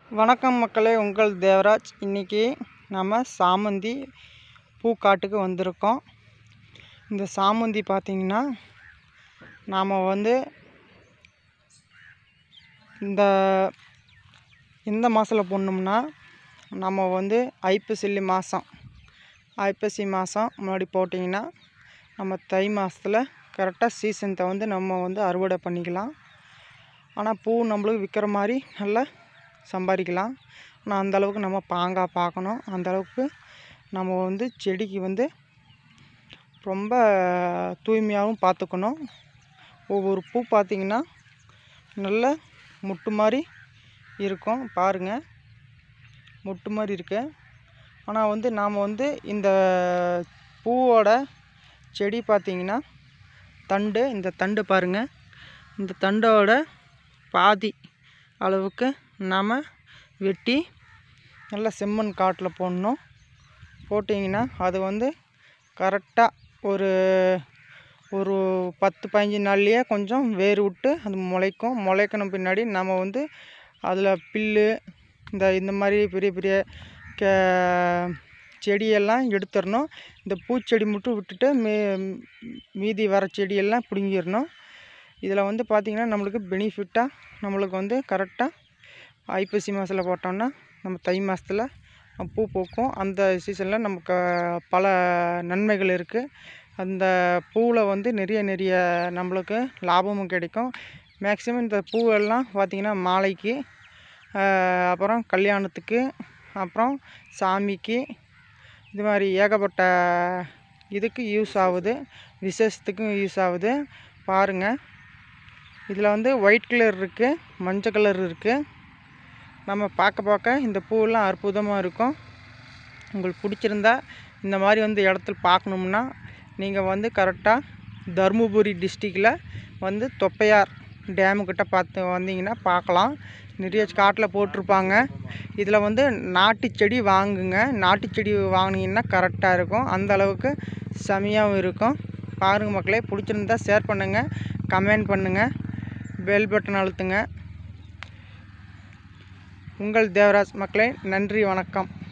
வணக்கம் மக்களே உங்கள் தேவராஜ் இன்றைக்கி நம்ம சாமந்தி பூக்காட்டுக்கு வந்திருக்கோம் இந்த சாமந்தி பார்த்திங்கன்னா நாம் வந்து இந்த இந்த மாதத்தில் போடணும்னா நம்ம வந்து ஐப்பசிலி மாதம் ஐப்பசி மாதம் முன்னாடி போட்டிங்கன்னா நம்ம தை மாதத்தில் கரெக்டாக சீசன் வந்து நம்ம வந்து அறுவடை பண்ணிக்கலாம் ஆனால் பூ நம்மளுக்கு விற்கிற மாதிரி நல்லா சம்பாதிக்கலாம் ஆனால் அந்தளவுக்கு நம்ம பாங்காக பார்க்கணும் அந்தளவுக்கு நம்ம வந்து செடிக்கு வந்து ரொம்ப தூய்மையாகவும் பார்த்துக்கணும் ஒவ்வொரு பூ பார்த்திங்கன்னா நல்ல முட்டு மாதிரி இருக்கும் பாருங்கள் முட்டு மாதிரி இருக்கு ஆனால் வந்து நாம் வந்து இந்த பூவோட செடி பார்த்திங்கன்னா தண்டு இந்த தண்டு பாருங்கள் இந்த தண்டோட பாதி அளவுக்கு நாம் வெட்டி நல்லா செம்மண் காட்டில் போடணும் போட்டிங்கன்னா அது வந்து கரெக்டாக ஒரு ஒரு பத்து பதினஞ்சு நாள்லேயே கொஞ்சம் வேர் விட்டு அது முளைக்கும் முளைக்கணும் பின்னாடி நம்ம வந்து அதில் புல்லு இந்த இந்த மாதிரி பெரிய பெரிய கே செடியெல்லாம் எடுத்துடணும் இந்த பூச்செடி மட்டும் விட்டுட்டு மீ மீதி வர செடியெல்லாம் பிடுங்கிடணும் இதில் வந்து பார்த்திங்கன்னா நம்மளுக்கு பெனிஃபிட்டாக நம்மளுக்கு வந்து கரெக்டாக ஐப்பசி மாதத்தில் போட்டோம்னா நம்ம தை மாதத்தில் பூ பூக்கும் அந்த சீசனில் நமக்கு பல நன்மைகள் இருக்குது அந்த பூவில் வந்து நிறைய நிறைய நம்மளுக்கு லாபமும் கிடைக்கும் மேக்ஸிமம் இந்த பூவெல்லாம் பார்த்திங்கன்னா மாலைக்கு அப்புறம் கல்யாணத்துக்கு அப்புறம் சாமிக்கு இது மாதிரி ஏகப்பட்ட இதுக்கு யூஸ் ஆகுது விசேஷத்துக்கும் யூஸ் ஆகுது பாருங்கள் இதில் வந்து ஒயிட் கலர் இருக்குது மஞ்சள் கலர் இருக்குது நம்ம பார்க்க பார்க்க இந்த பூவெல்லாம் அற்புதமாக இருக்கும் உங்களுக்கு பிடிச்சிருந்தா இந்த மாதிரி வந்து இடத்துல பார்க்கணும்னா நீங்கள் வந்து கரெக்டாக தருமபுரி டிஸ்ட்ரிக்டில் வந்து தொப்பையார் டேமுக்கிட்ட பார்த்து வந்தீங்கன்னா பார்க்கலாம் நிறைய காட்டில் போட்டிருப்பாங்க இதில் வந்து நாட்டு செடி வாங்குங்க நாட்டு செடி வாங்கினீங்கன்னா கரெக்டாக இருக்கும் அந்த அளவுக்கு செமையாகவும் இருக்கும் பாருங்கள் மக்களே பிடிச்சிருந்தா ஷேர் பண்ணுங்கள் கமெண்ட் பண்ணுங்கள் பெல் பட்டன் அழுத்துங்க உங்கள் தேவராஜ் மக்களே நன்றி வணக்கம்